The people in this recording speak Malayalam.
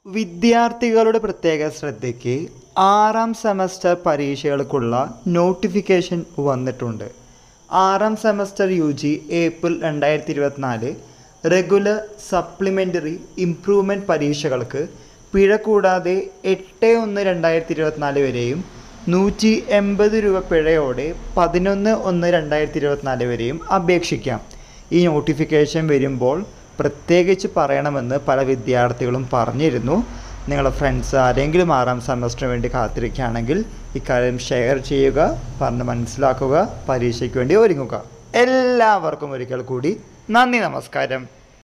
വിദ്യാർത്ഥികളുടെ പ്രത്യേക ശ്രദ്ധയ്ക്ക് ആറാം സെമസ്റ്റർ പരീക്ഷകൾക്കുള്ള നോട്ടിഫിക്കേഷൻ വന്നിട്ടുണ്ട് ആറാം സെമസ്റ്റർ യു ജി ഏപ്രിൽ രണ്ടായിരത്തി ഇരുപത്തിനാല് റെഗുലർ സപ്ലിമെൻ്ററി ഇംപ്രൂവ്മെൻറ്റ് പരീക്ഷകൾക്ക് പിഴ കൂടാതെ എട്ട് ഒന്ന് രണ്ടായിരത്തി ഇരുപത്തിനാല് വരെയും നൂറ്റി എൺപത് രൂപ പിഴയോടെ പതിനൊന്ന് ഒന്ന് രണ്ടായിരത്തി ഇരുപത്തിനാല് വരെയും അപേക്ഷിക്കാം ഈ നോട്ടിഫിക്കേഷൻ വരുമ്പോൾ പ്രത്യേകിച്ച് പറയണമെന്ന് പല വിദ്യാർത്ഥികളും പറഞ്ഞിരുന്നു നിങ്ങളുടെ ഫ്രണ്ട്സ് ആരെങ്കിലും ആറാം സെമസ്റ്ററിന് വേണ്ടി കാത്തിരിക്കുകയാണെങ്കിൽ ഇക്കാര്യം ഷെയർ ചെയ്യുക പറഞ്ഞ് മനസ്സിലാക്കുക പരീക്ഷയ്ക്ക് വേണ്ടി ഒരുങ്ങുക എല്ലാവർക്കും ഒരിക്കൽ കൂടി നന്ദി നമസ്കാരം